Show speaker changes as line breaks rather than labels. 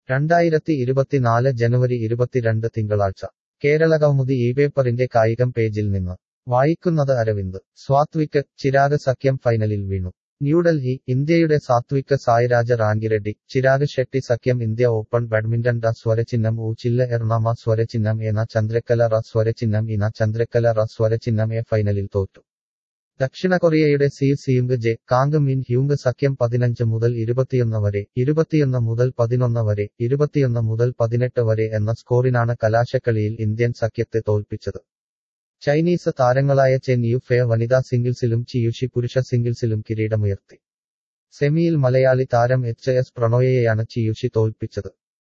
രണ്ടായിരത്തി ഇരുപത്തിനാല് ജനുവരി ഇരുപത്തിരണ്ട് തിങ്കളാഴ്ച കേരള കൗമുദി ഈ പേപ്പറിന്റെ കായികം പേജിൽ നിന്ന് വായിക്കുന്നത് അരവിന്ദ് സ്വാത്വിക് ചിരാഗ് സഖ്യം ഫൈനലിൽ വീണു ന്യൂഡൽഹി ഇന്ത്യയുടെ സാത്വിക് സായിരാജ റാങ്കിറെഡ്ഡി ചിരാഗ് ഷെട്ടി സഖ്യം ഇന്ത്യ ഓപ്പൺ ബാഡ്മിന്റൺ ഡ സ്വരചിഹ്നം ഊ ചില്ല എർണാമ സ്വരചിഹ്നം എന ചന്ദ്രക്കല റ സ്വരചിഹ്നം ഇന ചന്ദ്രക്കല റ സ്വരചിഹ്നം എ ഫൈനലിൽ തോറ്റു ദക്ഷിണ കൊറിയയുടെ Seo Seung Jae Kang Min Hyuk സഖ്യം പതിനഞ്ച് മുതൽ ഇരുപത്തിയൊന്ന് വരെ ഇരുപത്തിയൊന്ന് മുതൽ പതിനൊന്ന് വരെ ഇരുപത്തിയൊന്ന് മുതൽ പതിനെട്ട് വരെ എന്ന സ്കോറിനാണ് കലാശക്കളിയിൽ ഇന്ത്യൻ സഖ്യത്തെ തോൽപ്പിച്ചത് ചൈനീസ് താരങ്ങളായ ചെൻ യു ഫെ വനിതാ സിംഗിൾസിലും ചിയുഷി പുരുഷ സിംഗിൾസിലും കിരീടമുയർത്തി സെമിയിൽ മലയാളി താരം എച്ച് എസ് പ്രണോയെയാണ് ചിയുഷി തോൽപ്പിച്ചത്